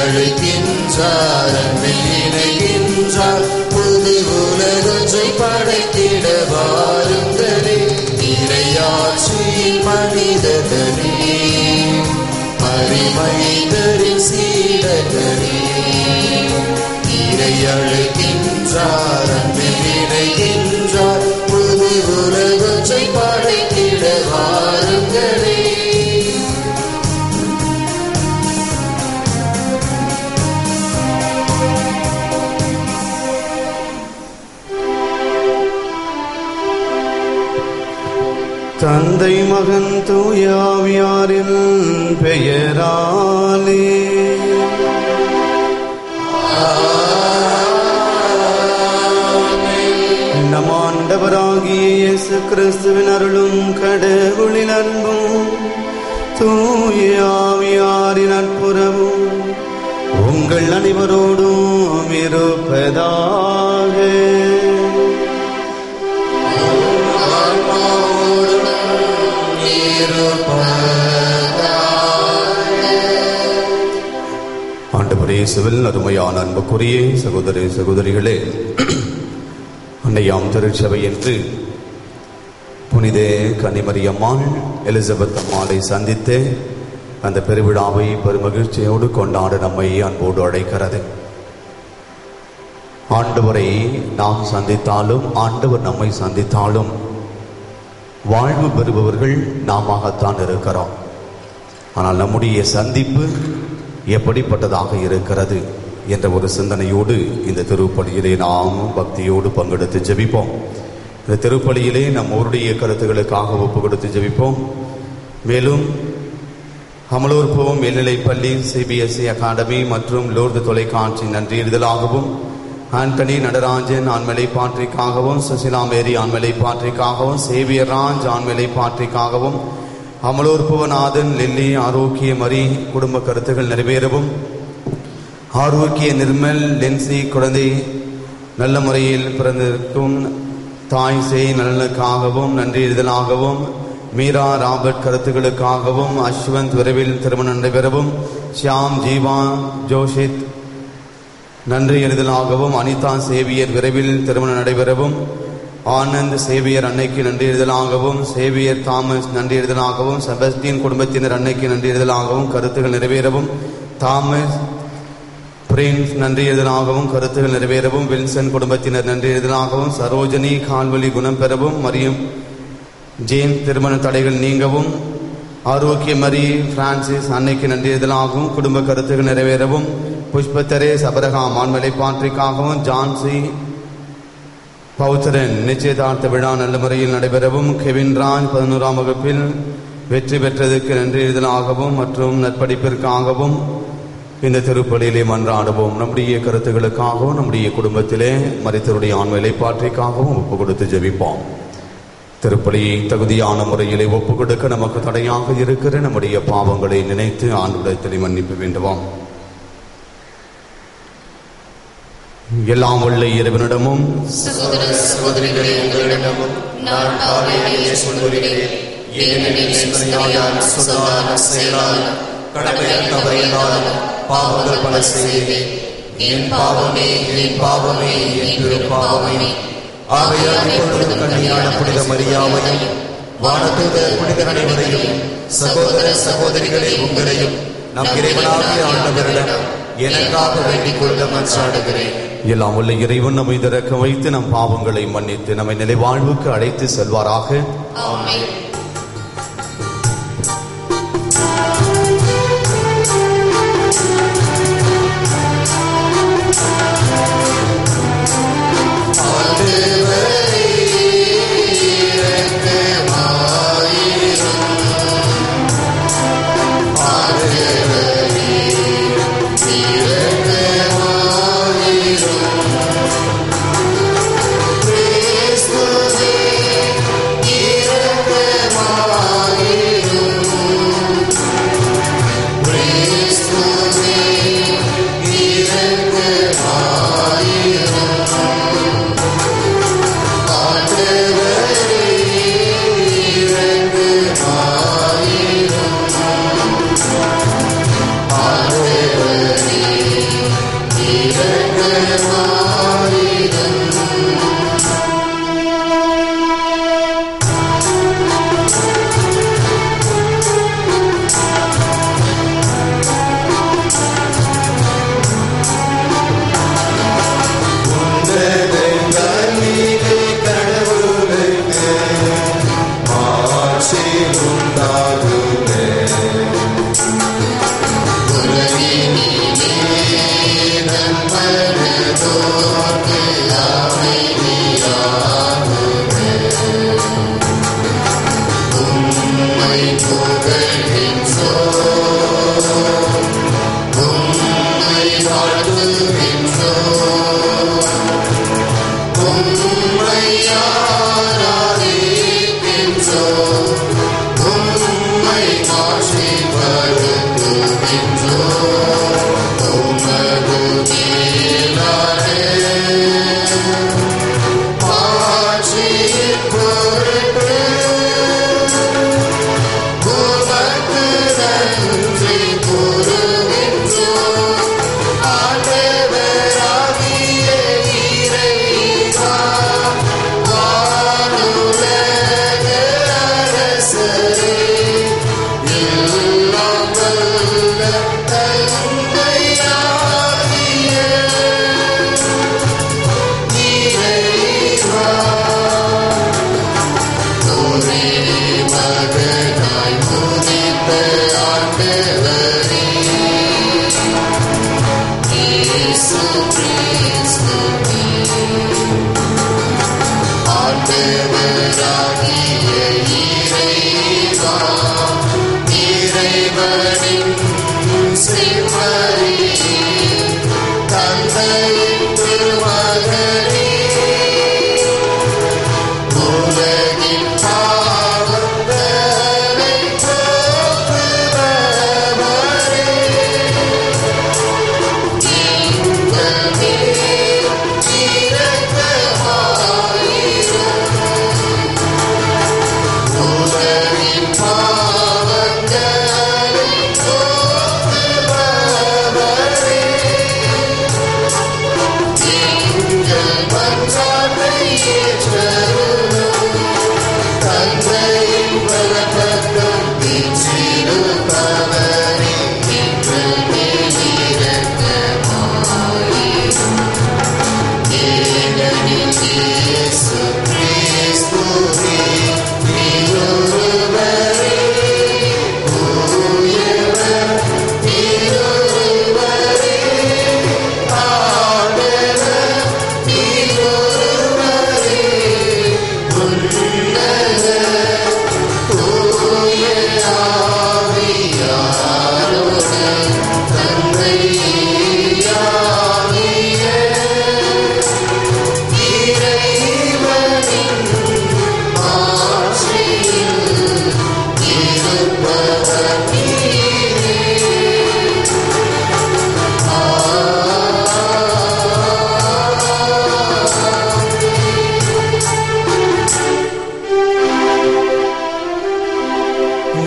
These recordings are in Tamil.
அழைக்கின்றார் அன்பில் இணைகின்றார் புது உலகத்தை படைத்திட வாருங்களே இறையாட்சியின் மனிதர்களே மறிமைதரின் சீடர்களே இறை அழைக்கின்றார் அன்பில் இணைகின்றார் புது உலகத்தை படைத்திட வாருங்களே தந்தை மகன் தூயாவியாரின் பெயராலே நம் ஆண்டவராகிய இயேசு கிறிஸ்துவின் அருளும் கடவுளின் அன்பும் தூயாவியாரின் நட்புறவும் உங்கள் அனைவரோடும் இருப்பதாக ஆண்டவரே சிவில் அருமையான அன்புக்குரிய சகோதரி சகோதரிகளே அன்னையாம் திருச்சபை என்று புனித கன்னிமரியம்மாள் எலிசபெத் அம்மாளை சந்தித்து அந்த பெருவிழாவை பெருமகிழ்ச்சியோடு கொண்டாட நம்மை அன்போடு அழைக்கிறது ஆண்டவரை நாம் சந்தித்தாலும் ஆண்டவர் நம்மை சந்தித்தாலும் வாழ்வு பெறுபவர்கள் நாமத்தான் இருக்கிறோம் ஆனால் நம்முடைய சந்திப்பு எப்படிப்பட்டதாக இருக்கிறது என்ற ஒரு சிந்தனையோடு இந்த திருப்பலியிலே நாம் பக்தியோடு பங்கெடுத்து ஜெபிப்போம் இந்த திருப்பலியிலே நம் ஊருடைய கருத்துக்களுக்காக ஒப்பு கொடுத்து ஜெபிப்போம் மேலும் அமலூர்புவம் மேல்நிலைப் பள்ளி சிபிஎஸ்இ அகாடமி மற்றும் லோர்து தொலைக்காட்சி நன்றியிடுதலாகவும் ஆண்டனி நடராஜன் ஆண்மலை பாற்றிக்காகவும் சுசிலா மேரி ஆண்மலை பாற்றிக்காகவும் சேவியர் ராஜ் ஆண்மலை பாற்றிக்காகவும் அமலூர் புவநாதன் லில்லி ஆரோக்கிய மரி குடும்ப கருத்துகள் நிறைவேறவும் ஆரோக்கிய நிர்மல் லென்சி குழந்தை நல்ல முறையில் பிறந்திருக்கும் தாய் செய் நலனுக்காகவும் நன்றி எழுதலாகவும் மீரா ராபர்ட் கருத்துக்களுக்காகவும் அஸ்வந்த் விரைவில் திருமணம் நடைபெறவும் ஷியாம் ஜீவா ஜோஷித் நன்றி எழுதலாகவும் அனிதா சேவியர் விரைவில் திருமணம் நடைபெறவும் ஆனந்த் சேவியர் அன்னைக்கு நன்றி எழுதலாகவும் சேவியர் தாமஸ் நன்றி எழுதலாகவும் செபஸ்டியன் குடும்பத்தினர் அன்னைக்கு நன்றி எழுதலாகவும் கருத்துகள் நிறைவேறவும் தாமஸ் பிரின்ஸ் நன்றி எழுதலாகவும் கருத்துகள் நிறைவேறவும் வில்சன் குடும்பத்தினர் நன்றி எழுதலாகவும் சரோஜனி கால்வழி குணம் பெறவும் மரியம் ஜேன் திருமண தடைகள் நீங்கவும் ஆரோக்கிய மரி பிரான்சிஸ் அன்னைக்கு நன்றி எழுதலாகவும் குடும்ப கருத்துகள் நிறைவேறவும் புஷ்பத்தரே சபரகாம் ஆண்மலை பாட்ரிக்காகவும் ஜான்சி பௌத்தரன் நிச்சயதார்த்த விழா நல்ல முறையில் நடைபெறவும் கெவின் ராஜ் பதினோராம் வகுப்பில் வெற்றி பெற்றதற்கு நன்றி எழுதலாகவும் மற்றும் நற்படிப்பிற்காகவும் இந்த திருப்பலியிலே மன்றாடுவோம் நம்முடைய கருத்துக்களுக்காகவும் நம்முடைய குடும்பத்திலே மறித்தருடைய ஆண்மையிலை பாற்றிக்காகவும் ஒப்பு கொடுத்து ஜெபிப்போம் திருப்பலியை தகுதியான முறையிலே ஒப்பு கொடுக்க நமக்கு தடையாக இருக்கிற நம்முடைய பாவங்களை நினைத்து ஆண்டுடத்திலே மன்னிப்பு வேண்டுவோம் எல்லாம் உள்ள இறைவனிடமும் சகோதர சகோதரிகளே உங்களிடமும் நான் பாவையிலேயே சொல்லுகிறேன் ஏனெனில் சிந்தனையால் சொல்லால் செயலால் கடமையில் தவறினால் பாவங்கள் பல செய்தேன் என் பாவமே என் பாவமே என் பெரும் பாவமே ஆகையால் இப்பொழுது கண்ணியான புனித மரியாவையும் வானதூதர் புனிதர் அனைவரையும் சகோதர சகோதரிகளே உங்களையும் நம் இறைவனாகிய ஆண்டவரிடம் எனக்காக வேண்டிக் கொள்ள மன்றாடுகிறேன் எல்லாம் உள்ள இறைவன் நம்மை திறக்க வைத்து நம் பாவங்களை மன்னித்து நம்மை நிலைவாழ்வுக்கு அழைத்து செல்வாராக ஆமென் இறக்கமாயிரும்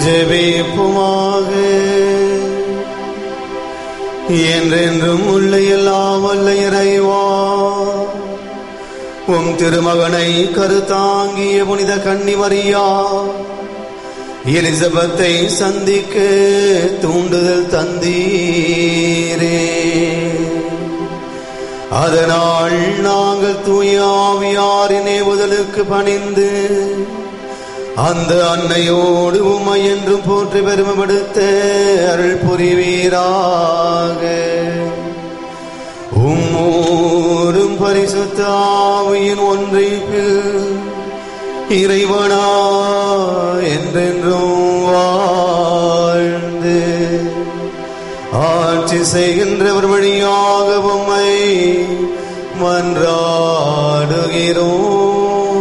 ஜெபிப்புமாக என்றென்றும் உள்ள எல்லாம் வல்ல இறைவா உம் திருமகனை கருத்தாங்கிய புனித கன்னிமரியா எலிசபெத்தை சந்திக்க தூண்டுதல் தந்தீரே அதனால் நாங்கள் தூய ஆவியாரின் ஏவுதலுக்கு பணிந்து அந்த அன்னையோடு உம்மை என்றும் போற்றி பெருமைப்படுத்த அருள் புரிவீராக உம்மோரும் பரிசுத்த ஆவியின் ஒன்றைப்பில் இறைவனா என்றென்றும் வாழ்ந்து ஆட்சி செய்கின்றவர் வழியாக உம்மை மன்றாடுகிறோம்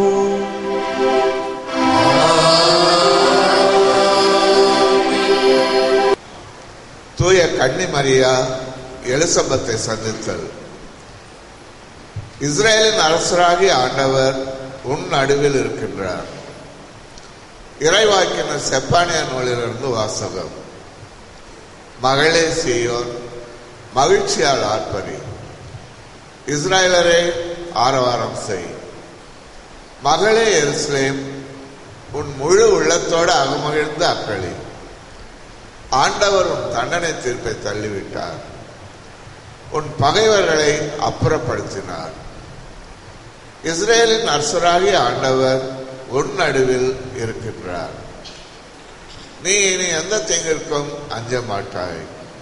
தூய கன்னி மரியா எலிசபெத்தை சந்தித்தல் இஸ்ரேலின் அரசராகிய ஆண்டவர் உன் நடுவில் இருக்கின்றார் இறைவாக்கினர் செப்பானிய நூலிலிருந்து வாசகம் மகளே சீயோன் மகிழ்ச்சியால் ஆர்ப்பரி இஸ்ராயலரே ஆரவாரம் செய் மகளே எருசலேம் உன் முழு உள்ளத்தோடு அகமகிழ்ந்து அக்களி ஆண்டவர் உன் தண்டனை தீர்ப்பை தள்ளிவிட்டார் உன் பகைவர்களை அப்புறப்படுத்தினார் இஸ்ரேலின் அரசராகிய ஆண்டவர் உன் நடுவில் இருக்கின்றார் நீ இனி எந்த தீங்கிற்கும் அஞ்ச மாட்டாய்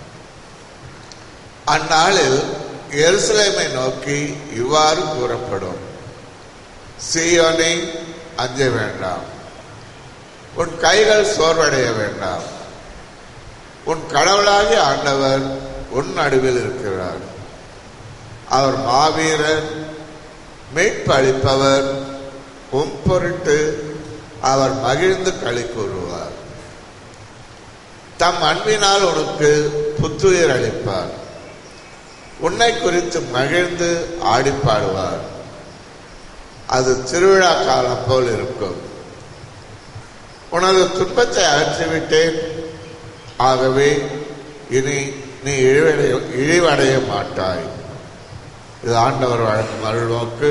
அந்நாளில் எருசலேமை நோக்கி இவ்வாறு கூறப்படும் சீயோனே அஞ்ச வேண்டாம் உன் கைகள் சோர்வடைய வேண்டாம் உன் கடவுளாகிய ஆண்டவர் உன் நடுவில் இருக்கிறார் அவர் மாவீரர் மீட்பு அளிப்பவர் உம் பொருட்டு அவர் மகிழ்ந்து களி கூறுவார் தம் அன்பினால் உனக்கு புத்துயிர் அளிப்பார் உன்னை குறித்து மகிழ்ந்து ஆடிப்பாடுவார் அது திருவிழா காலம் போல் இருக்கும் உனது துன்பத்தை அகற்றிவிட்டேன் ஆகவே இனி நீ இழிவடைய இழிவடைய மாட்டாய் இது ஆண்டவர் வழங்கும் அருள்நோக்கு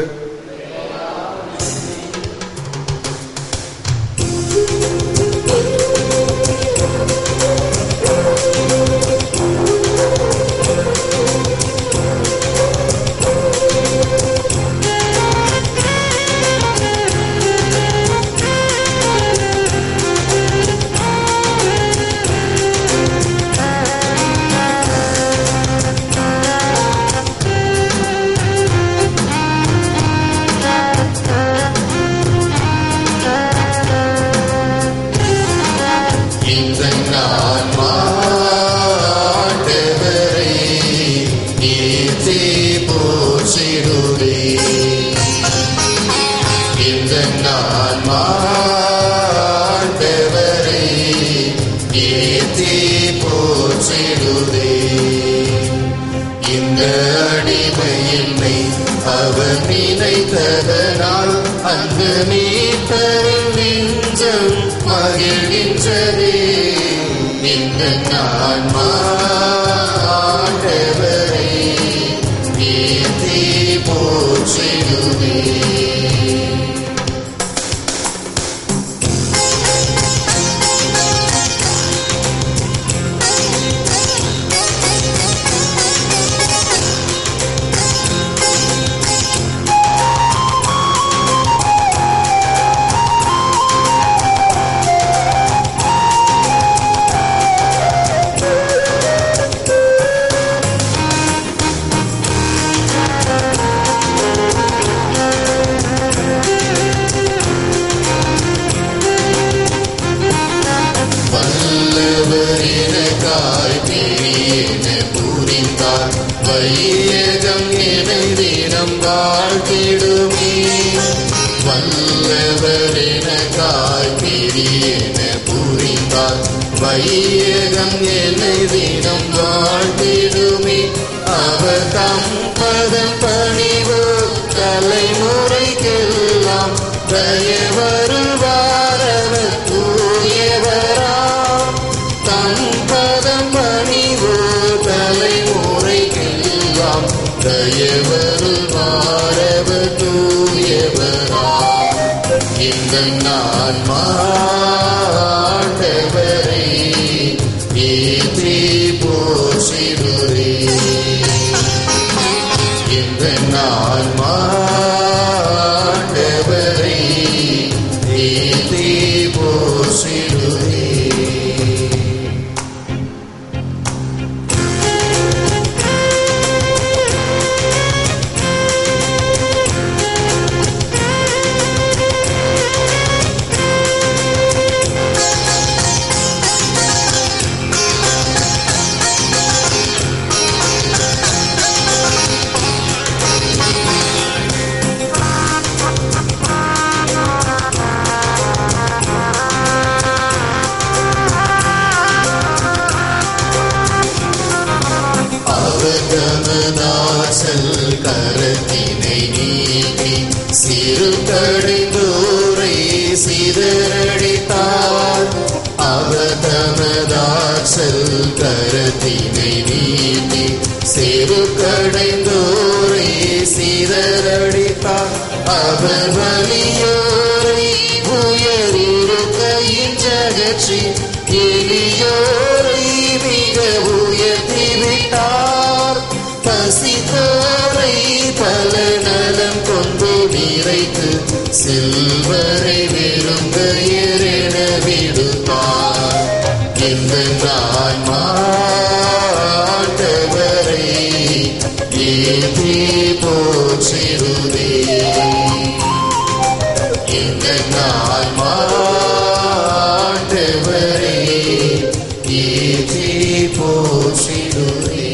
இந்த நான் மாண்டவரை கீர்த்தி போற்றிடுவே இந்த நான் மாண்டவரை கீர்த்தி போற்றிடுவே இந்த அடிமையின்மை அவர் நினைத்ததனால் அங்கு மீட்டரின் நெஞ்சம் மகிழ்கின்றதே இந்த நான் மாண்டவரை கீர்த்தி போற்றிடுவே வல்லவர் எனக்காய் பெரியன புரிந்தார் வையகம் என தினம் வாழ்த்திடுமே வல்லவர் எனக்காய் பெரியன புரிந்தார் வையகம் என தினம் வாழ்த்திடுமே அவர் தம் பதம் பணிவு தலைமுறைக்கெல்லாம் தயவருவார் அவர் தூயவராய் இந்த ஆண்டவரை ஏற்றி போற்றிடுரே இந்த ஆண்டவரை ஏற்றி போற்றிடுரே அவதமதாசல் கரத்தினை நீட்டி சிறு கடைந்தோரை சிதறடித்தார் அவதமதாசல் கரத்தினை நீட்டி சிறு கடைந்தோரை சிதறடித்தார் அவர் வலியோரை உயரிருக்கையின் ஜகற்றி எளியோரை மிக உயர்த்தி விட்டார் பசித்தோரை பல நலம் கொண்டு நிறைத்து செல்வரை விரும்ப என விடுப்பார் இந்த ஆண்டவரை ஏற்றி போற்றிடுதே இந்த ஆண்டவரை ஏற்றி போற்றிடுதே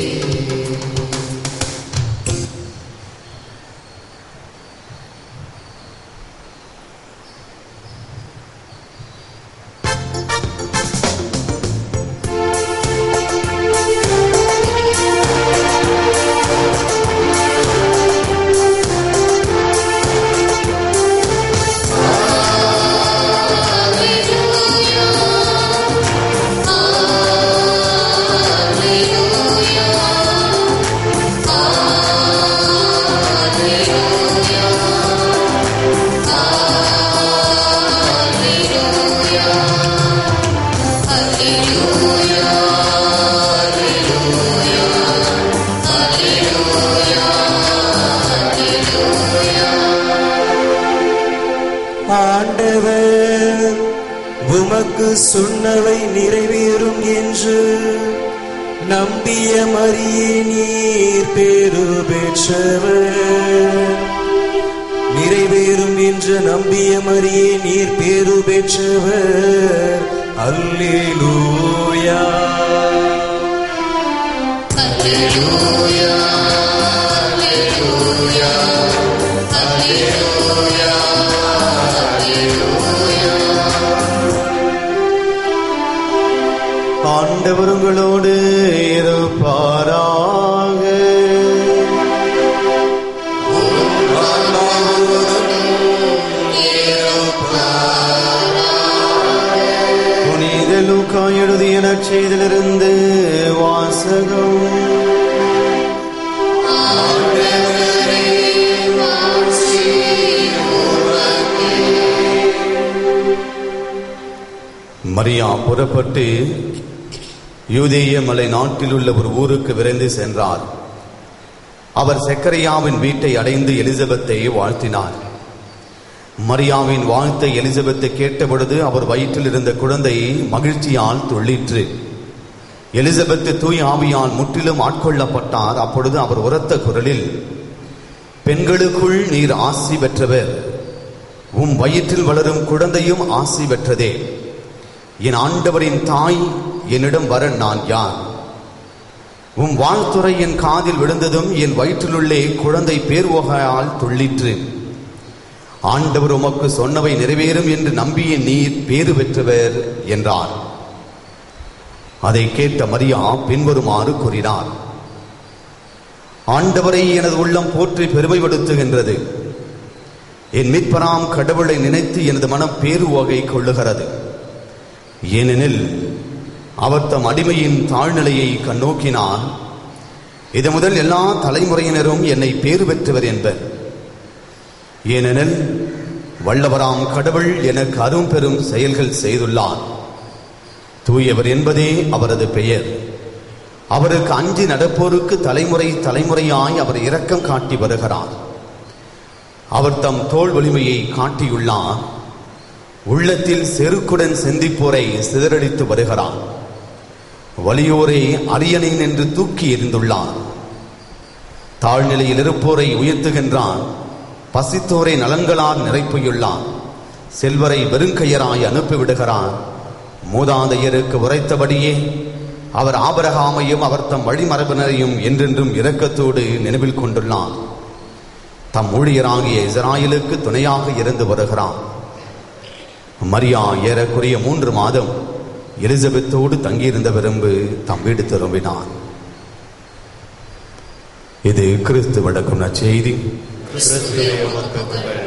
ஆண்டவர் உமக்கு சொன்னவை நிறைவேறும் என்று நம்பிய மரியே நீர் பேரு பெற்றவர் நிறைவேறும் என்று நம்பிய மரியே நீர் பேரு பெற்றவர் அல்லேலூயா ஆண்டவர் உங்களோடு இருப்பாராக புனித லூக்கா எழுதிய நற்செய்திலிருந்து வாசகம் மரியா புறப்பட்டு யூதேய மலை நாட்டில் உள்ள ஒரு ஊருக்கு விரைந்து சென்றார் அவர் செக்கரியாவின் வீட்டை அடைந்து எலிசபெத்தை வாழ்த்தினார் மரியாவின் வாழ்த்தை எலிசபெத்தை கேட்டபொழுது அவர் வயிற்றில் இருந்த குழந்தை மகிழ்ச்சியால் துள்ளிற்று எலிசபெத்து தூய் ஆவியால் முற்றிலும் ஆட்கொள்ளப்பட்டார் அப்பொழுது அவர் உரத்த குரலில் பெண்களுக்குள் நீர் ஆசி பெற்றவர் உம் வயிற்றில் வளரும் குழந்தையும் ஆசி பெற்றதே என் ஆண்டவரின் தாய் என்னிடம் வர நான் யார் உம் வாழ்த்துறை என் காதில் விழுந்ததும் என் வயிற்றிலுள்ளே குழந்தை பேர்வகையால் துள்ளிற்று ஆண்டவர் உமக்கு சொன்னவை நிறைவேறும் என்று நம்பிய நீர் பேறு பெற்றவர் என்றார் அதை கேட்ட மரியா பின்வருமாறு கூறினார் ஆண்டவரை எனது உள்ளம் போற்றி பெருமைப்படுத்துகின்றது என் மீட்பராம் கடவுளை நினைத்து எனது மனம் பேருவகை கொள்ளுகிறது ஏனெனில் அவர் தம் அடிமையின் தாழ்நிலையை கண்ணோக்கினார் இது முதல் எல்லா தலைமுறையினரும் என்னை பேறு பெற்றவர் என்பர் ஏனெனில் வல்லவராம் கடவுள் எனக்கு அரும் பெரும் செயல்கள் செய்துள்ளார் தூயவர் என்பதே அவரது பெயர் அவருக்கு அஞ்சி நடப்போருக்கு தலைமுறை தலைமுறையாய் அவர் இரக்கம் காட்டி வருகிறார் அவர் தம் தோல் வலிமையை காட்டியுள்ளார் உள்ளத்தில் செருக்குடன் சிந்திப்போரை சிதறடித்து வருகிறார் வலியோரை அரியணை என்று தூக்கி எறிந்துள்ளார் தாழ்நிலையில் இருப்போரை உயர்த்துகின்றான் பசித்தோரை நலன்களால் நிரப்பியுள்ளான் செல்வரை வெறுங்கையராய் அனுப்பிவிடுகிறான் மூதாதையருக்கு உரைத்தபடியே அவர் ஆபரகாமையும் அவர் தம் வழிமரபினரையும் என்றென்றும் இரக்கத்தோடு நினைவில் கொண்டுள்ளான் தம் ஊழியராகிய இஸ்ராயலுக்கு துணையாக இருந்து வருகிறான் மரியா ஏறக்குறைய மூன்று மாதம் எலிசபெத்தோடு தங்கியிருந்த விரும்பு தம் வீடு திரும்பினான் இது கிறிஸ்து விளக்கும் நற்செய்தி கிறிஸ்துவே உமக்கு புகழ்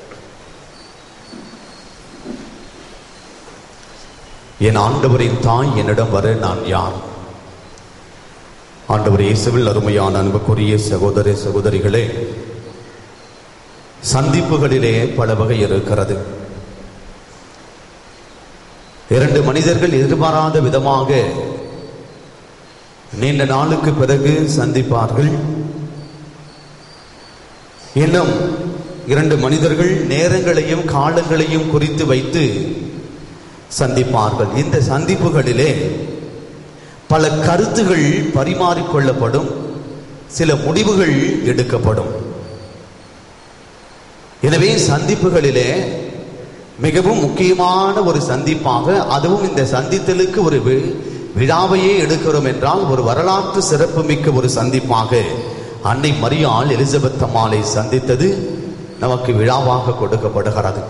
என் ஆண்டவரின் தாய் என்னிடம் வர நான் யார் ஆண்டவர் இயேசுவில் அருமையான அன்புக்குரிய சகோதர சகோதரிகளே சந்திப்புகளிலே பல வகை இருக்கிறது இரண்டு மனிதர்கள் எதிர்பாராத விதமாக நீண்ட நாளுக்கு பிறகு சந்திப்பார்கள் இன்னும் இரண்டு மனிதர்கள் நேரங்களையும் காலங்களையும் குறித்து வைத்து சந்திப்பார்கள் இந்த சந்திப்புகளிலே பல கருத்துகள் பரிமாறிக்கொள்ளப்படும் சில முடிவுகள் எடுக்கப்படும் எனவே சந்திப்புகளிலே மிகவும் முக்கியமான ஒரு சந்திப்பாக அதுவும் இந்த சந்தித்தலுக்கு ஒரு வி- விழாவையே எடுக்கிறோம் என்றால் ஒரு வரலாற்று சிறப்புமிக்க ஒரு சந்திப்பாக அன்னை மரியாள் எலிசபெத் அம்மாளை சந்தித்தது நமக்கு விழாவாக கொடுக்கப்படுகிறது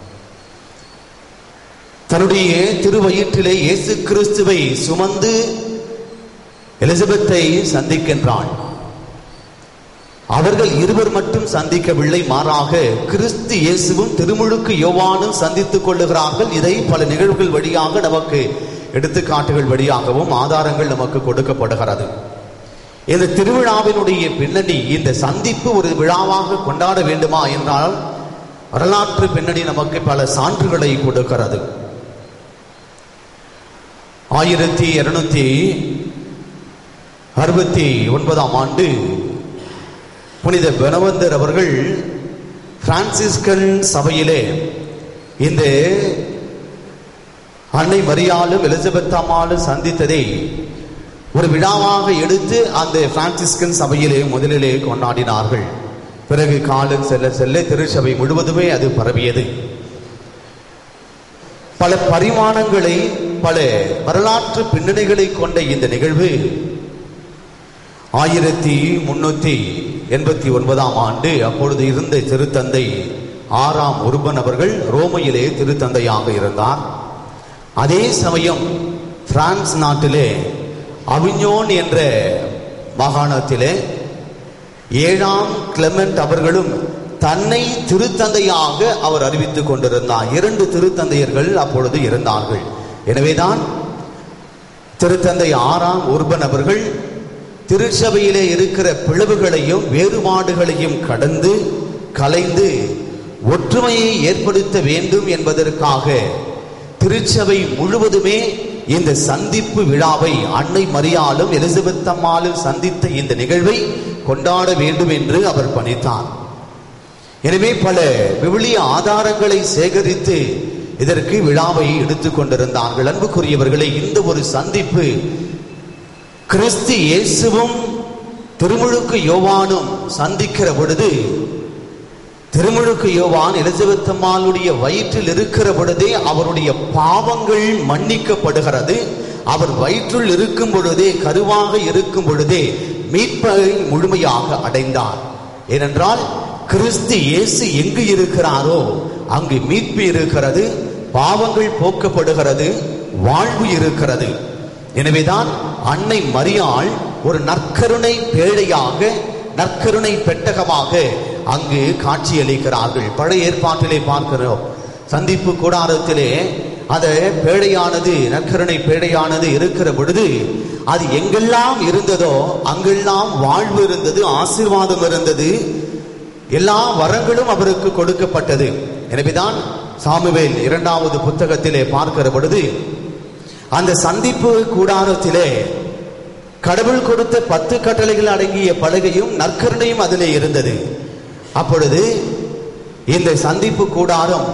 தன்னுடைய திருவயிற்றிலே இயேசு கிறிஸ்துவை சுமந்து எலிசபெத்தை சந்திக்கின்றாள் அவர்கள் இருவர் மட்டும் சந்திக்கவில்லை மாறாக கிறிஸ்து இயேசுவும் திருமுழுக்கு யோவானும் சந்தித்துக் கொள்ளுகிறார்கள் இதை பல நிகழ்வுகள் வழியாக நமக்கு எடுத்துக்காட்டுகள் வழியாகவும் ஆதாரங்கள் நமக்கு கொடுக்கப்படுகிறது இந்த திருவிழாவினுடைய பின்னணி இந்த சந்திப்பு ஒரு விழாவாக கொண்டாட வேண்டுமா என்றால் வரலாற்று பின்னணி நமக்கு பல சான்றுகளை கொடுக்கிறது ஆயிரத்தி இருநூத்தி அறுபத்தி ஒன்பதாம் ஆண்டு புனித பெனவந்தர் அவர்கள் பிரான்சிஸ்கன் சபையிலே இந்த அன்னை மரியாளும் எலிசபெத் அம்மாளும் சந்தித்ததை ஒரு விழாவாக எடுத்து அந்த பிரான்சிஸ்கன் சபையிலே முதலிலே கொண்டாடினார்கள் பிறகு காலம் செல்ல செல்ல திருச்சபை முழுவதுமே அது பரவியது பல பரிமாணங்களை பல வரலாற்று பின்னணிகளை கொண்ட இந்த நிகழ்வு ஆயிரத்தி முன்னூத்தி எண்பத்தி ஒன்பதாம் ஆண்டு அப்பொழுது இருந்த திருத்தந்தை ஆறாம் உருபன் அவர்கள் ரோமையிலே திருத்தந்தையாக இருந்தார் அதே சமயம் பிரான்ஸ் நாட்டிலே அவிஞோன் என்ற மாகாணத்திலே ஏழாம் கிளமெண்ட் அவர்களும் தன்னை திருத்தந்தையாக அவர் அறிவித்துக் கொண்டிருந்தார் இரண்டு திருத்தந்தையர்கள் அப்பொழுது இருந்தார்கள் எனவேதான் திருத்தந்தை ஆறாம் உருபன் அவர்கள் திருச்சபையிலே இருக்கிற பிளவுகளையும் வேறுபாடுகளையும் கடந்து கலைந்து ஒற்றுமையை ஏற்படுத்த வேண்டும் என்பதற்காக திருச்சபை முழுவதுமே இந்த சந்திப்பு விழாவை அன்னை மரியாளும் எலிசபெத் அம்மாளும் சந்தித்த இந்த நிகழ்வை கொண்டாட வேண்டும் என்று அவர் பணித்தார் எனவே பல விவிலிய ஆதாரங்களை சேகரித்து இதற்கு விழாவை எடுத்துக் கொண்டிருந்தார்கள் அன்புக்குரியவர்களை இந்த ஒரு சந்திப்பு கிறிஸ்து இயேசுவும் திருமுழுக்கு யோவானும் சந்திக்கிற பொழுது திருமுழுக்கு யோவான் எலிசபெத் அம்மாளுடைய வயிற்றில் இருக்கிற பொழுதே அவருடைய பாவங்கள் மன்னிக்கப்படுகிறது அவர் வயிற்றுள் இருக்கும் பொழுதே கருவாக இருக்கும் பொழுதே மீட்பை முழுமையாக அடைந்தார் ஏனென்றால் கிறிஸ்து இயேசு எங்கு இருக்கிறாரோ அங்கு மீட்பு இருக்கிறது பாவங்கள் போக்கப்படுகிறது வாழ்வு இருக்கிறது எனவேதான் அன்னை மரியாள் ஒரு நற்கருணை பேழையாக நற்கருணை பெட்டகமாக அங்கு காட்சியளிக்கிறார்கள் பழைய ஏற்பாட்டிலே பார்க்கிறோம் சந்திப்பு கூடாரத்திலே அந்த பேழையானது நற்கருணை பேழையானது இருக்கிற பொழுது அது எங்கெல்லாம் இருந்ததோ அங்கெல்லாம் வாழ்வு இருந்தது ஆசீர்வாதம் இருந்தது எல்லா வரங்களும் அவருக்கு கொடுக்கப்பட்டது எனவேதான் சாமுவேல் இரண்டாவது புத்தகத்திலே பார்க்கிற பொழுது அந்த சந்திப்பு கூடாரத்திலே கடவுள் கொடுத்த பத்து கட்டளைகள் அடங்கிய பலகையும் நற்கருணையும் அதிலே இருந்தது அப்பொழுது இந்த சந்திப்பு கூடாரம்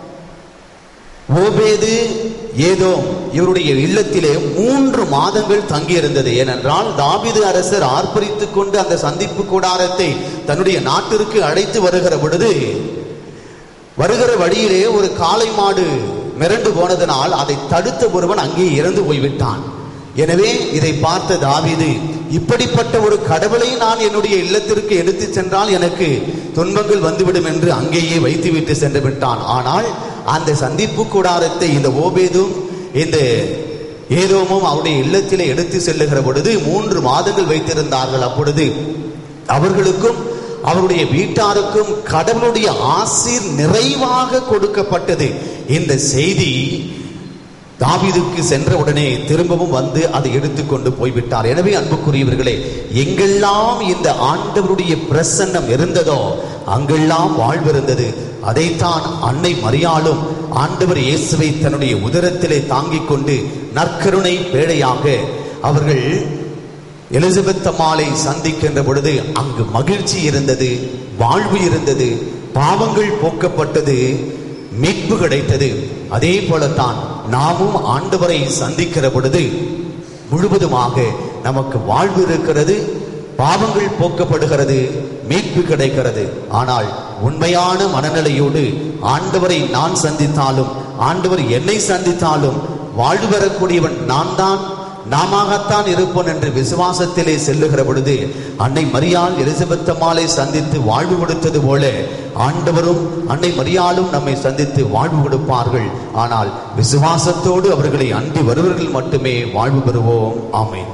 ஓபேது ஏதோ இவருடைய இல்லத்திலே மூன்று மாதங்கள் தங்கியிருந்தது ஏனென்றால் தாவீது அரசர் ஆர்ப்பரித்துக் கொண்டு அந்த சந்திப்பு கூடாரத்தை தன்னுடைய நாட்டிற்கு அழைத்து வருகிற பொழுது வருகிற வழியிலே ஒரு காளை மாடு மிரண்டு போனதனால் அதை தடுத்த ஒருவன் அங்கே இறந்து போய்விட்டான் எனவே இதை பார்த்த தாவீது இப்படிப்பட்ட ஒரு கடவுளை நான் என்னுடைய இல்லத்திற்கு எடுத்துச் சென்றால் எனக்கு துன்பங்கள் வந்துவிடும் என்று அங்கேயே வைத்துவிட்டு சென்று விட்டான் ஆனால் அந்த சந்திப்பு கூடாரத்தை இந்த ஓபேதும் இந்த ஏதோமும் அவருடைய இல்லத்திலே எடுத்து செல்லுகிற பொழுது மூன்று மாதங்கள் வைத்திருந்தார்கள் அப்பொழுது அவர்களுக்கும் அவருடைய வீட்டாருக்கும் கடவுளுடைய ஆசீர் நிறைவாக கொடுக்கப்பட்டது இந்த செய்தி தாவீதுக்கு சென்ற உடனே திரும்பவும் வந்து அதை எடுத்துக்கொண்டு போய்விட்டார் எனவே அன்புக்குரியவர்களே எங்கெல்லாம் இந்த ஆண்டவருடைய பிரசன்னம் இருந்ததோ அங்கெல்லாம் வாழ்வு இருந்தது அதைத்தான் அன்னை மரியாளும் ஆண்டவர் இயேசுவை தன்னுடைய உதரத்திலே தாங்கிக் கொண்டு நற்கருணை பேழையாக அவர்கள் எலிசபெத் அம்மாளை சந்திக்கின்ற பொழுது அங்கு மகிழ்ச்சி இருந்தது வாழ்வு இருந்தது பாவங்கள் போக்கப்பட்டது மீட்பு கிடைத்தது அதே போலத்தான் நாமும் ஆண்டவரை சந்திக்கிற பொழுது முழுவதுமாக நமக்கு வாழ்வு இருக்கிறது பாவங்கள் போக்கப்படுகிறது மீட்பு கிடைக்கிறது ஆனால் உண்மையான மனநிலையோடு ஆண்டவரை நான் சந்தித்தாலும் ஆண்டவர் என்னை சந்தித்தாலும் வாழ்வு பெறக்கூடியவன் நான் தான் நாமத்தான் இருப்போன் என்று விசுவாசத்திலே செல்லுகிற பொழுது அன்னை மரியாள் எலிசபெத் அம்மாளை சந்தித்து வாழ்வு கொடுத்தது போல ஆண்டவரும் அன்னை மரியாளும் நம்மை சந்தித்து வாழ்வு கொடுப்பார்கள் ஆனால் விசுவாசத்தோடு அவர்களை அண்டி வருவர்கள் மட்டுமே வாழ்வு பெறுவோம் ஆமென்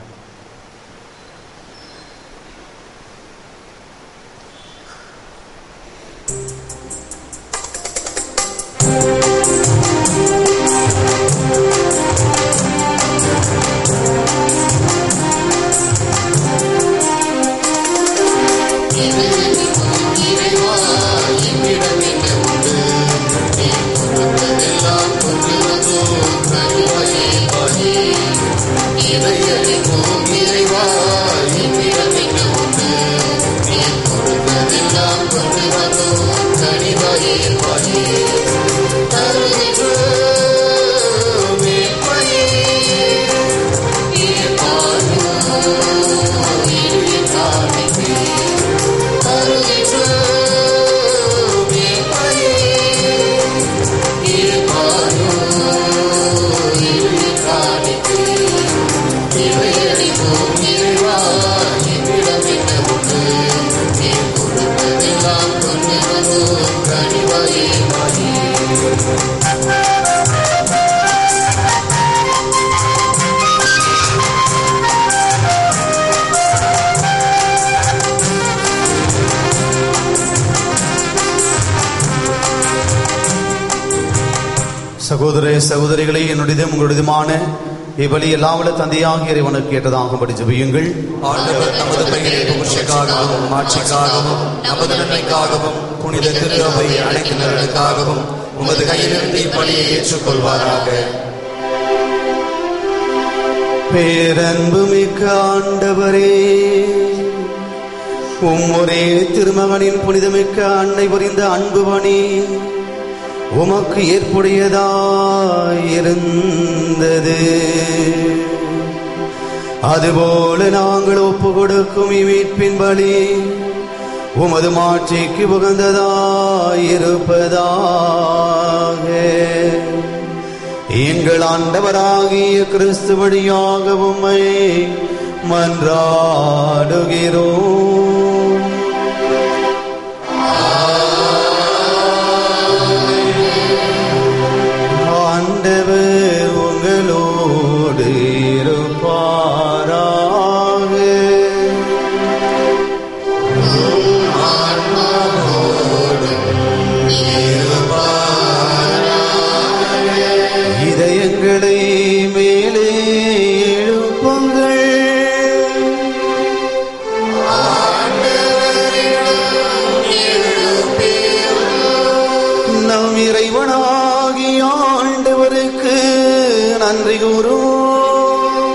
சகோதர சகோதரிகளே என்னுடையதும் உங்களுடையதுமான இவ்வழி எல்லாவற்ற தந்தையாக இறைவனுக்கு ஏற்றதாகும்படி ஜெபியுங்கள் ஆண்டவர் நமது பெயரை புகழ்ச்சிக்காகவும் மாட்சிக்காகவும் நமது நன்மைக்காகவும் புனித திரு அவை அனைத்து நலனுக்காகவும் உமது கையிலிருந்து இப்பணியை ஏற்றுக்கொள்வாராக பேரன்பு மிக்க ஆண்டவரே உம்முரே திருமகனின் புனிதமிக்க அன்னை புரிந்த அன்பு பணி உமக்கு ஏற்புடையதாயிருந்தது அதுபோல நாங்கள் ஒப்பு கொடுக்கும் இம்மீட்பின் பலி உமது மாட்சிக்கு உகந்ததாயிருப்பதாக எங்கள் ஆண்டவராகிய கிறிஸ்து வழியாக உம்மை மன்றாடுகிறோம் ஆண்டவர் உங்களோடு இருப்பாராக இதயங்களை மேலே எழுப்புங்கள் நன்றி கூறுவோம்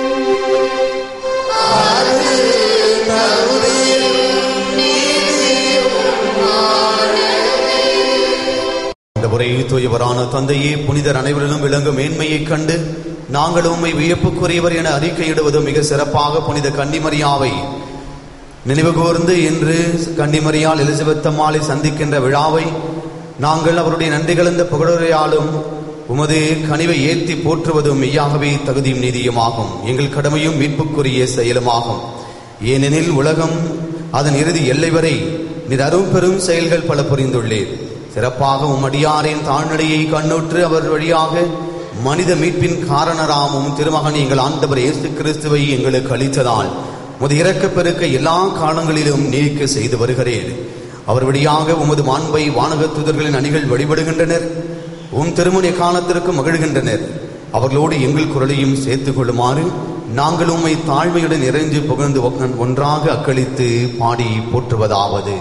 ஆண்டவரே தூயவரான தந்தையே புனிதர் அனைவரிலும் விளங்கும் மேன்மையைக் கண்டு நாங்கள் உம்மை வியப்புக்குரியவர் என அறிக்கையிடுவது மிக சிறப்பாக புனித கன்னிமரியாவை நினைவு கூர்ந்து இன்று கன்னிமரியால் எலிசபெத் அம்மாளை சந்திக்கின்ற விழாவை நாங்கள் அவருடைய நன்றி கலந்த புகழுரையாலும் உமது கனிவை ஏத்தி போற்றுவதும் மெய்யாகவே தகுதியும் நீதியுமாகும் எங்கள் கடமையும் மீட்புக்குரிய செயலுமாகும் ஏனெனில் உலகம் அதன் இறுதி எல்லை வரை நீர் அரும் பெரும் செயல்கள் பல புரிந்துள்ளீர் சிறப்பாக உம்மடியாரின் தாழ்நிலையை கண்ணுற்று அவர் வழியாக மனித மீட்பின் காரணராமும் திருமகன் எங்கள் ஆண்டவர் இயேசு கிறிஸ்துவை எங்களுக்கு அளித்ததால் உமது இறக்கப் பெருக்க எல்லா காலங்களிலும் நீக்க செய்து வருகிறேன் அவர் வழியாக உமது மாண்பை வானக தூதர்களின் அணிகள் வழிபடுகின்றனர் உம் திருமண காலத்திற்கு மகிழ்கின்றனர் அவர்களோடு எங்கள் குரலையும் சேர்த்துக் கொள்ளுமாறு நாங்கள் உம்மை தாழ்மையுடன் இறைஞ்சு புகழ்ந்து ஒக்க- ஒன்றாக அக்களித்து பாடி போற்றுவதாவது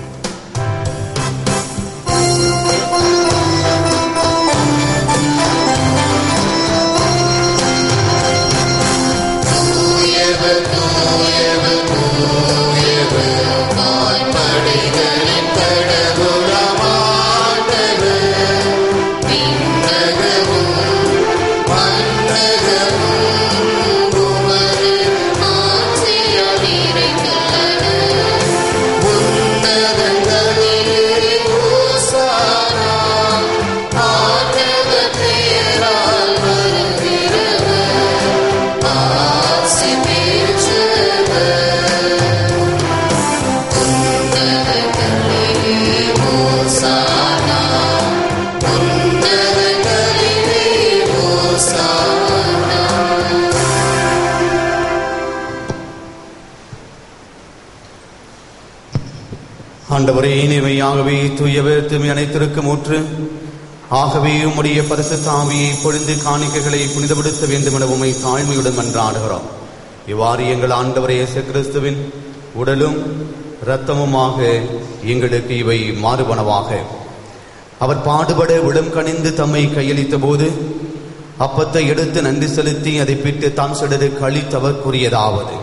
ஆண்டவரே நிமையாகவே தூயவர் தூய்மை அனைத்திற்கும் ஊற்று ஆகவே உம்முடைய பரிசு தாவியை பொழிந்து காணிக்கைகளை புனிதப்படுத்த வேண்டும் என உம்மை தாழ்மையுடன் மன்றாடுகிறோம் இவ்வாறு எங்கள் ஆண்டவர் இயேசு கிறிஸ்துவின் உடலும் இரத்தமுமாக எங்களுக்கு இவை மாறுபனவாக அவர் பாடுபட விடம் கணிந்து தம்மை கையளித்த போது அப்பத்தை எடுத்து நன்றி செலுத்தி அதை பிட்டு தான் சிடரு கழித்தவர் கூறியதாவது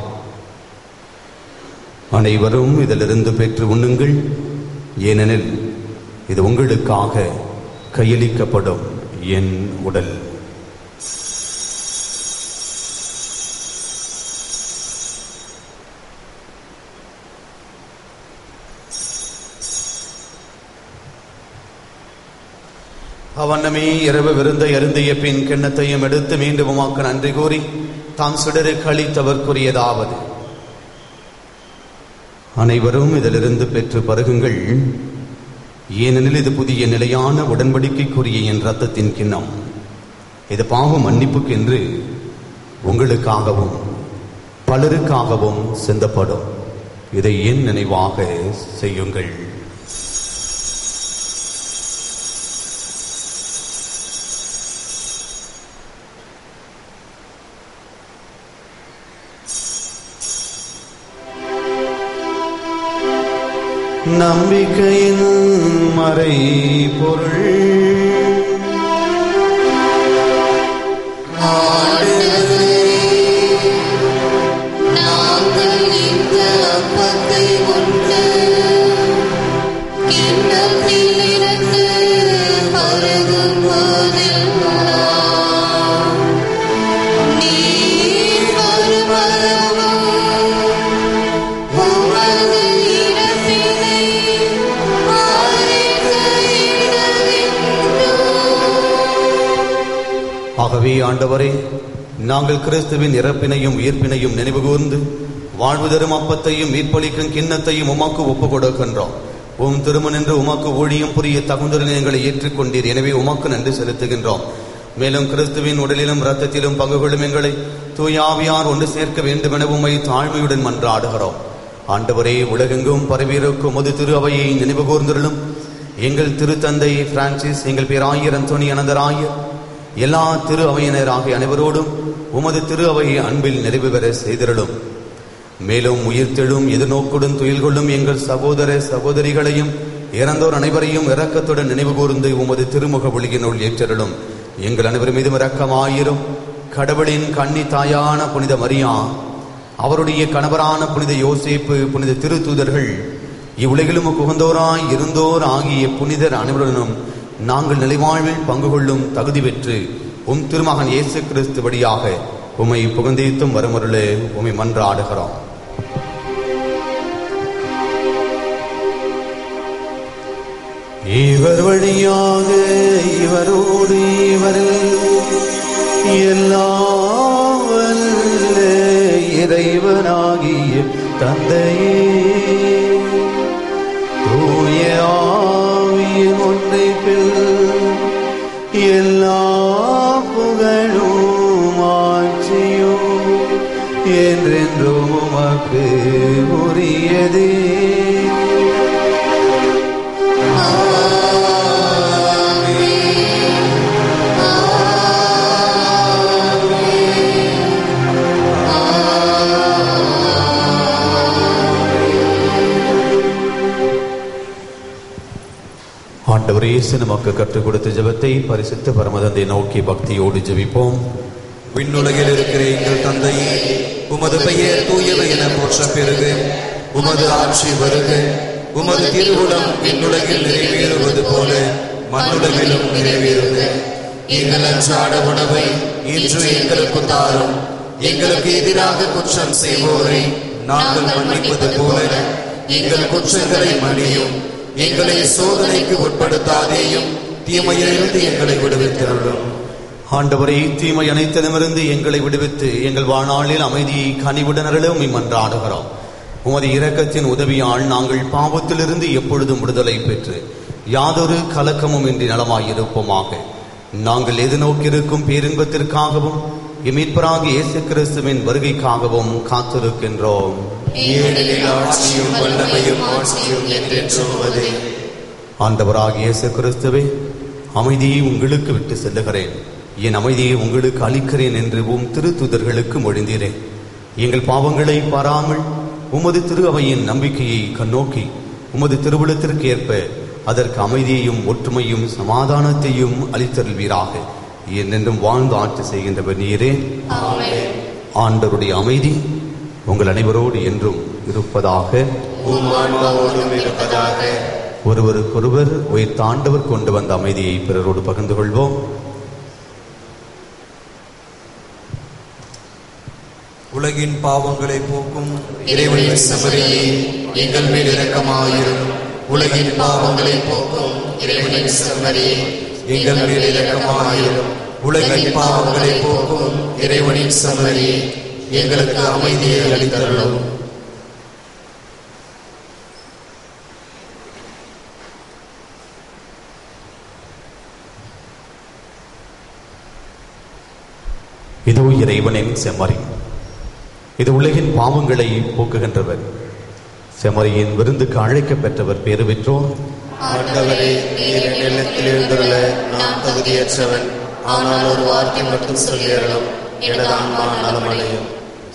அனைவரும் இதிலிருந்து பெற்று உண்ணுங்கள் ஏனெனில் இது உங்களுக்காக கையளிக்கப்படும் என் உடல் அவனமே இரவு விருந்தை அருந்திய பின் கிண்ணத்தையும் எடுத்து மீண்டும் உமாக்கு நன்றி கூறி தாம் சுடரு கழித்தவர் கூறியதாவது அனைவரும் இதிலிருந்து பெற்று பருகுங்கள் ஏனெனில் இது புதிய நிலையான உடன்படிக்கைக்குரிய என் ரத்தத்தின் கிண்ணம் இது பாவ மன்னிப்புக்கென்று உங்களுக்காகவும் பலருக்காகவும் சிந்தப்படும் இதை என் நினைவாக செய்யுங்கள் நம்பிக்கையின் மறை பொருள் நாங்கள் இந்த அப்பத்தை உண்டு கிண்ணத்திலிருந்து பருகும் போதெல்லாம் நீர் வருவதும் உமது இறப்பினை அறிக்கையிடுகின்றோம். ஆகவே ஆண்டவரே நாங்கள் கிறிஸ்துவின் இறப்பினையும் உயிர்ப்பினையும் நினைவு கூர்ந்து வாழ்வு தரும் அப்பத்தையும் மீட்பளிக்கும் கிண்ணத்தையும் உமக்கு ஒப்புக் கொடுக்கின்றோம் உம் திருமணென்று உமக்கு ஊழியம் புரிய தகுந்தரில் எங்களை ஏற்றுக்கொண்டீர் எனவே உமக்கு நன்றி செலுத்துகின்றோம் மேலும் கிறிஸ்துவின் உடலிலும் இரத்தத்திலும் பங்கு கொள்ளும் எங்களை தூயாவியார் ஒன்று சேர்க்க வேண்டும் என உம்மை தாழ்மையுடன் மன்றாடுகிறோம் ஆண்டவரே உலகெங்கும் பரவியிருக்கும் முது திரு அவையை நினைவு கூர்ந்திருளும் எங்கள் திருத்தந்தை பிரான்சிஸ் எங்கள் பேராயர் அந்தோனி அனந்தராயர் எல்லா திரு அவையினர் ஆகிய அனைவரோடும் உமது திரு அவையை அன்பில் நிறைவு பெற செய்திருளும் மேலும் உயிர்த்தெழும் எதிர்நோக்குடன் துயில் கொள்ளும் எங்கள் சகோதர சகோதரிகளையும் இறந்தோர் அனைவரையும் இரக்கத்துடன் நினைவு கூர்ந்து உமது திருமுக ஒளியினுள் ஏற்றருளும் எங்கள் அனைவர் மீதும் இரக்கமாயிரும் கடவுளின் கன்னி தாயான புனித மரியா அவருடைய கணவரான புனித யோசேப்பு புனித திருத்தூதர்கள் இவ்வுலகிலும் குகந்தோராய் இருந்தோர் ஆகிய புனிதர் அனைவருடனும் நாங்கள் நிலைவாழ்வில் பங்கு கொள்ளும் தகுதி பெற்று உம் திருமகன் இயேசு கிறிஸ்து வழியாக உம்மை புகந்தேத்தும் வருமருளே உம்மை மன்றாடுகிறோம் இவர் வழியாக இவரோடு இவரில் எல்லாம் வல்ல இறைவனாகிய தந்தையே தூய ஆவியின் ஒன்றைப்பில் எல்லா புகழும் ஆட்சியும் என்றென்றும் உமக்கு உரியதே ஆண்டவர் இயேசு நமக்கு கற்றுக் கொடுத்த ஜெபத்தை பரிசுத்த பரமதந்தை நோக்கி பக்தியோடு ஜெபிப்போம் விண்ணுலகில் இருக்கிற எங்கள் தந்தையே உமது பெயர் தூயது என போற்ற பெருக உமது ஆட்சி வருக உமது திருவுளம் விண்ணுலகில் நிறைவேறுவது போல மண்ணுலகிலும் நிறைவேறுக எங்கள் அன்றாட உணவை இன்று எங்களுக்கு தாரும் எங்களுக்கு எதிராக குற்றம் செய்வோரை நாங்கள் மன்னிப்பது போல எங்கள் குற்றங்களை மன்னியும் எங்களை சோதனைக்கு உட்படுத்தாதேயும் தீமையிலிருந்து எங்களை விடுவித்தருளும் ஆண்டவரை தீமை அனைத்திடமிருந்து எங்களை விடுவித்து எங்கள் வாழ்நாளில் அமைதியை கனிவுடன் அருளும் இம்மன்றாடுகிறோம் உமது இரக்கத்தின் உதவியால் நாங்கள் பாவத்திலிருந்து எப்பொழுதும் விடுதலை பெற்று யாதொரு கலக்கமும் இன்றி நலமாயிருப்போமாக நாங்கள் எதிர்நோக்கியிருக்கும் பேரின்பத்திற்காகவும் இம்மீட்பராக இயேசு கிறிஸ்துவின் வருகைக்காகவும் காத்திருக்கின்றோம் ஏனெனில் ஆட்சியும் வல்லமையும் ஆட்சியும் என்றென்றும் உமதே ஆண்டவராக இயேசு கிறிஸ்துவே அமைதியை உங்களுக்கு விட்டு செல்லுகிறேன் என் அமைதியை உங்களுக்கு அளிக்கிறேன் என்று உம் திருத்துதர்களுக்கு மொழிந்தீரேன் எங்கள் பாவங்களை பாராமல் உமது திரு அவையின் நம்பிக்கையை கண்ணோக்கி உமது திருவிழத்திற்கு ஏற்ப அதற்கு அமைதியையும் ஒற்றுமையும் சமாதானத்தையும் அளித்தருள்வீராக என்னென்றும் வாழ்ந்து ஆட்சி செய்கின்றவர் நீரே ஆண்டவருடைய அமைதி உங்கள் அனைவரோடு என்றும் இருப்பதாக உம் ஆன்மாவோடும் இருப்பதாக ஒருவருக்கொருவர் உயிர் தாண்டவர் கொண்டு வந்த அமைதியை பிறரோடு பகிர்ந்து கொள்வோம் உலகின் பாவங்களை போக்கும் இறைவனின் சமரியே எங்கள் மேல் இரக்கமாயிரும் உலகின் பாவங்களை போக்கும் இறைவனின் சமரியே எங்கள் மேல் இரக்கமாயிரும் உலகின் பாவங்களை போக்கும் இறைவனின் சமரியே எங்களுக்கு அமைதியை அளித்தருளும் இதோ இறைவனின் செம்மறி இது உலகின் பாவங்களை போக்குகின்றவர் செம்மறியின் விருந்துக்கு அழைக்கப் பெற்றவர் பேறு பெற்றோர் ஆண்டவரே நீர் என் இல்லத்தில் எழுந்துள்ள நான் தகுதியற்றவன் ஆனால் ஒரு வார்த்தை மட்டும் சொல்லியறலும் எனது ஆன்மா நலமடையும்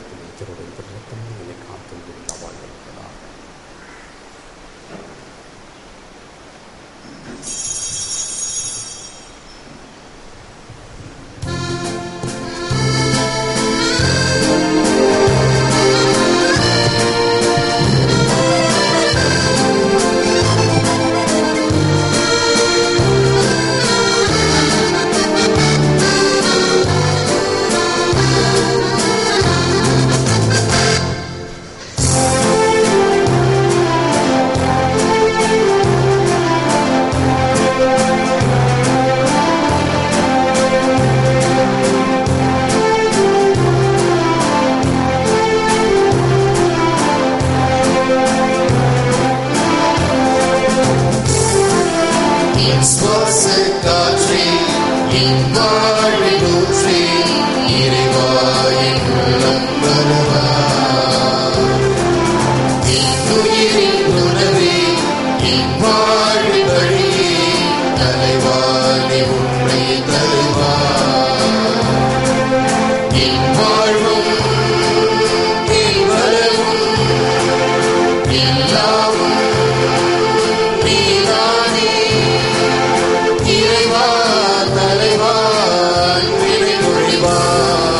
சுவாச காற்றே என் வாழ்வில் ஊற்றே இறைவா என் உள்ளம் வருவா என் உயிரின் உணவே என் வாழ்வின் வழியே தலைவா நீ உண்மை தருவா என் வாழ்வும் என் வரவும் எல்லாவும் நீதானே இறைவா தலைவா அன்பினை மொழிவா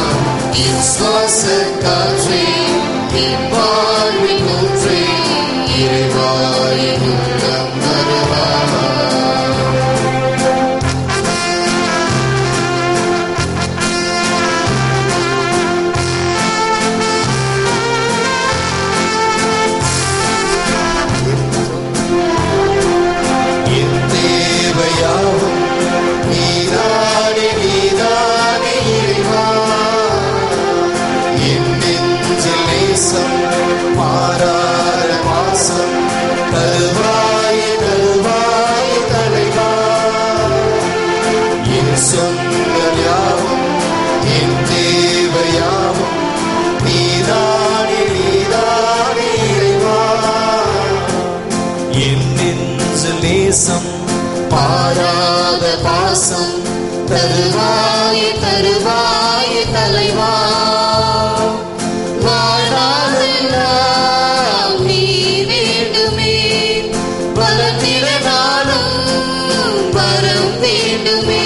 தருவாய் தருவாய் தலைவா வாழ்நாளெல்லாம் நீ வேண்டுமே வளர்ந்திட நாளும் வரம் வேண்டுமே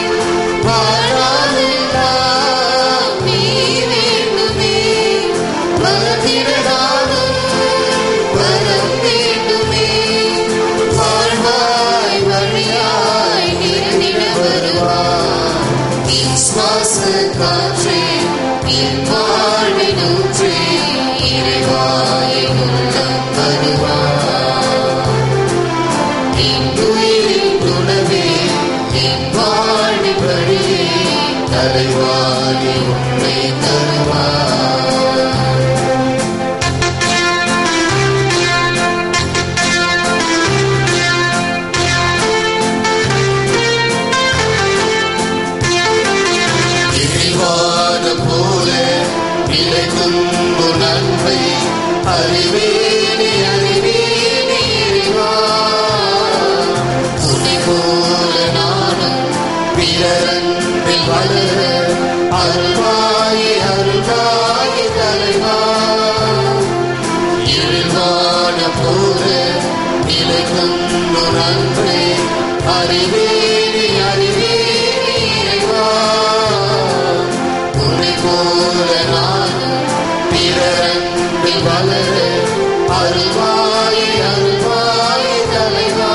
வாழ்நாளெல்லாம் நீ வேண்டுமே வளர்ந்திட நாளும் வரம் வேண்டுமே வாழ்வாய் வழியாய் நிறைந்திட வருவாய் என் சுவாச காற்றே என் வாழ்வின் ஊற்றே இறைவாய் உள்ளம் வருவாய் என் உயிரின் உணவே என் வாழ்வின் வழியே தலைவாணி உன்னை தருவாய் இறைவானம் போல நிலைக்கும் உன் அன்பை அறிவேனே அறிவேனே இறைவா உன்னை போல நானும் பிறரன்பில் வளர அருள்வாயே அருள்வாயே தலைவா இருள்வான போல நிலைக்கும் உன் அன்பை அறிவேனே அறிவேனே இறைவா உன்னை போல நானும் பிறரன்பில் வளர அருள்வாயே அருள்வாயே தலைவா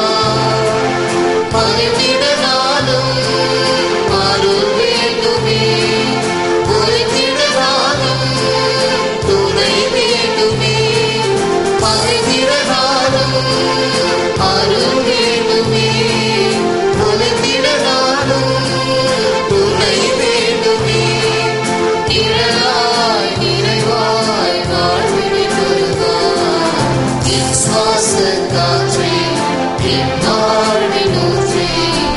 பகிர்ந்திட நாளும் அருள் வேண்டுமே பொறுத்திட நாளும் துணை வேண்டுமே பகிர்ந்திட நாளும் அருள் வேண்டுமே பொறுத்திட நாளும் துணை வேண்டுமே நிழலாய் நிறைவாய் வாழ்வினை தருவாய் என் சுவாச காற்றே என் வாழ்வின் ஊற்றே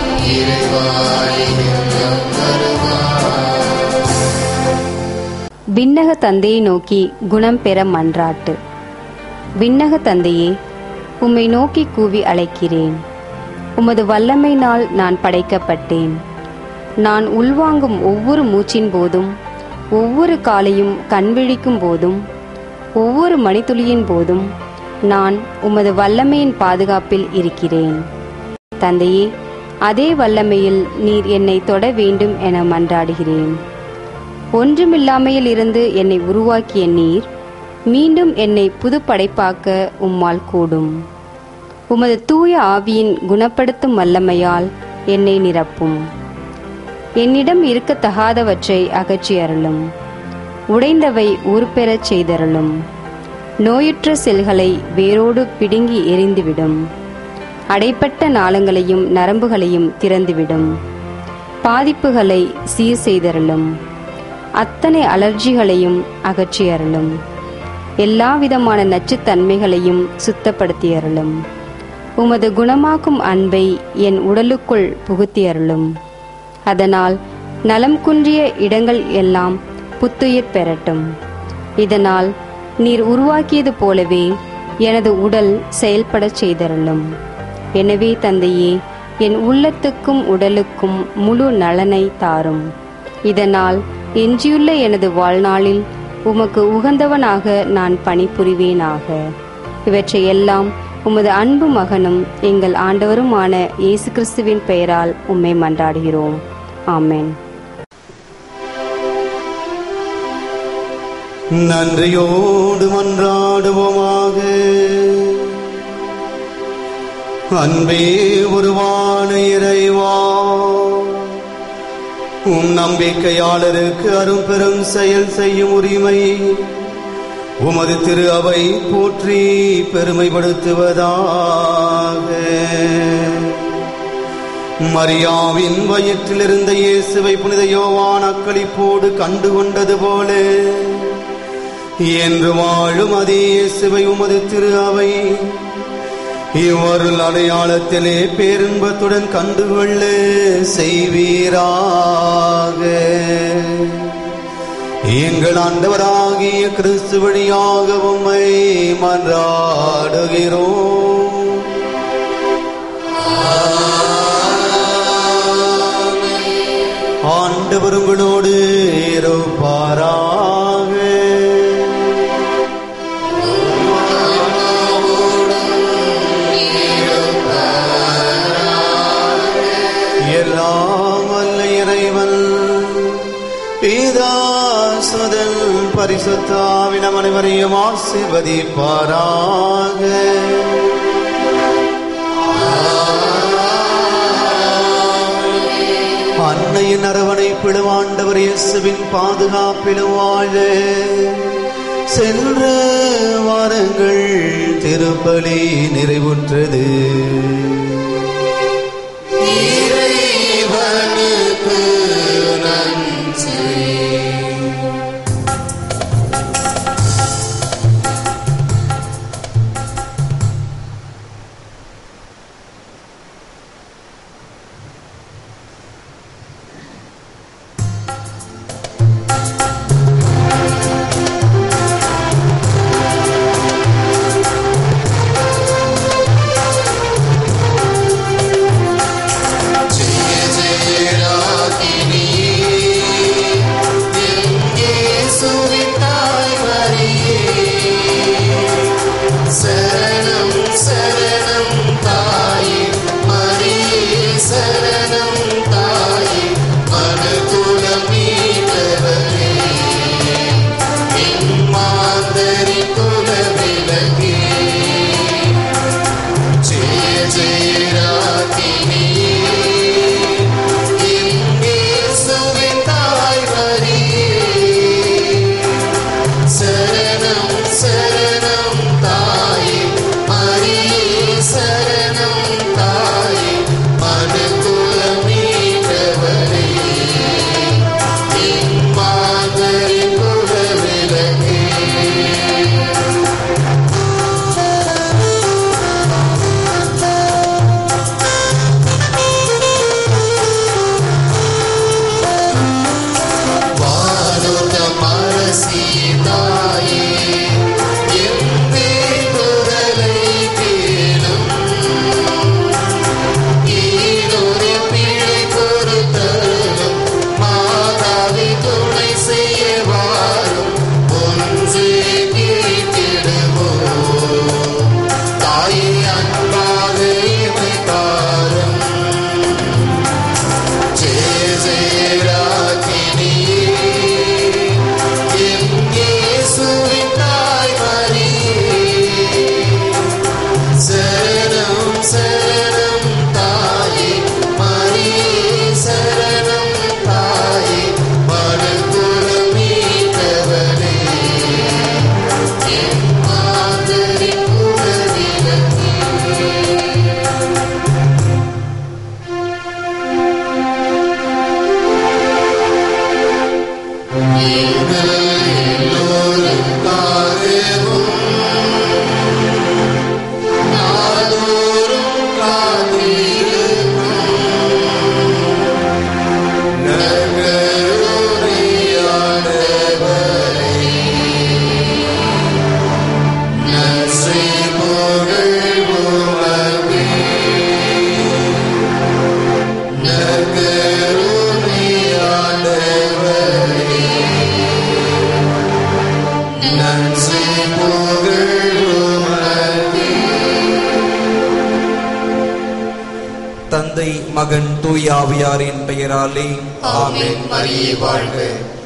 இறைவாய் உள்ளம் வருவாய் விண்ணக தந்தையை நோக்கி குணம் பெற மன்றாட்டு விண்ணக தந்தையே உம்மை நோக்கி கூவி அழைக்கிறேன் உமது வல்லமையினால் நான் படைக்கப்பட்டேன் நான் உள்வாங்கும் ஒவ்வொரு மூச்சின் போதும் ஒவ்வொரு காலையும் கண்விழிக்கும் போதும் ஒவ்வொரு மணித்துளியின் போதும் நான் உமது வல்லமையின் பாதுகாப்பில் இருக்கிறேன் தந்தையே அதே வல்லமையில் நீர் என்னை தொட வேண்டும் என மன்றாடுகிறேன் ஒன்றுமில்லாமையில் இருந்து என்னை உருவாக்கிய நீர் மீண்டும் என்னை புது படைப்பாக்க உம்மால் கூடும் உமது தூய ஆவியின் குணப்படுத்தும் வல்லமையால் என்னை நிரப்பும் என்னிடம் இருக்கத்தகாதவற்றை அகற்றி அருளும் உடைந்தவை ஊர்பெறச் செய்தருளும் நோயுற்ற செல்களை வேரோடு பிடுங்கி எரிந்துவிடும் அடைப்பட்ட நாளங்களையும் நரம்புகளையும் திறந்துவிடும் பாதிப்புகளை சீர் செய்தருளும் அத்தனை அலர்ஜிகளையும் அகற்றி அருளும் எல்லா விதமான நச்சுத்தன்மைகளையும் சுத்தப்படுத்தி அருளும் உமது குணமாக்கும் அன்பை என் உடலுக்குள் புகுத்தி அருளும் அதனால் நலம் குன்றிய இடங்கள் எல்லாம் புத்துயிர் பெறட்டும் இதனால் நீர் உருவாக்கியது போலவே எனது உடல் செயல்படச் செய்தருளும் எனவே தந்தையே என் உள்ளத்துக்கும் உடலுக்கும் முழு நலனை தாரும் இதனால் எஞ்சியுள்ள எனது வாழ்நாளில் உமக்கு உகந்தவனாக நான் பணிபுரிவேனாக இவற்றை எல்லாம் உமது அன்பு மகனும் எங்கள் ஆண்டவருமான இயேசு கிறிஸ்துவின் பெயரால் உம்மை மன்றாடுகிறோம் ஆமென் நன்றியோடு மன்றாடுவோமாக அன்பே உருவான இறைவா உம் நம்பிக்கையாளருக்கு அரும் பெரும் செயல் செய்யும் உரிமை உமது திரு அவை போற்றி பெருமைப்படுத்துவதாக மரியாவின் வயிற்றில் இருந்த இயேசுவை புனித யோவான் அக்களிப்போடு கண்டு கொண்டது போல என்று வாழும் அதே இயேசுவை உமது திரு அவை இவ்வருள் அடையாளத்திலே பேரின்பத்துடன் கண்டுகொள்ள செய்வீராக எங்கள் ஆண்டவராகிய கிறிஸ்து வழியாக உம்மை மன்றாடுகிறோம் ஆண்டவர் உங்களோடு இருப்பாராக எல்லாம் வல்ல இறைவன் பீதாசுதன் பரிசுத்தாவினம் அனைவரையும் ஆசிர்வதிப்பாராக அன்னையின் அரவணைப்பிலும் ஆண்டவர் இயேசுவின் பாதுகாப்பிலும் வாழ சென்ற வாரங்கள் திருப்பலி நிறைவுற்றது இறைவனுக்கு நன்றி ஜெய ஜெய ராகினி இயேசுவின் தாய் மரியே சரணம் சரணம் தாயே மரியே சரணம் தாயே மனகுலம் மீட்டவரே என் மாந்தரி குலவிலகே ஜெய ஜெய ராகினியே இயேசுவின் தாய் மரியே சரணம் சரணம் தாயே மரியே சரணம் தாயே மனகுலம் மீட்டவரே என் மாதரி குலவிலகே வாருதம் அரசிதாயே எந்தே குரலை கேளும் ஈரொரு பிழை பொறுத்தரும் மாதாவி துணை செய்ய வாரும் ஒன்றே கேட்டிடுவோம் தாயே அன்பாக இமை தாரும் ஜெய ஜெய ராகினியே என் இயேசுவின் தாய் மரியே சரணம் சரணம் தாயே மரியே சரணம் தாயே மனக்குலம் மீட்டவளே என் மாதிரி குலவிலக்கே எல்லோருக்காகவும் நாளோறும் காத்திருக்கும் நற்கருணையானவரே, நற்செய் புகழ் உமக்கே. நற்கருணையானவரே, நன்றி புகழ் உமக்கே. தந்தை மகன் தூயாவியாரின் பெயராலே ஆமென் மரியே வாழ்க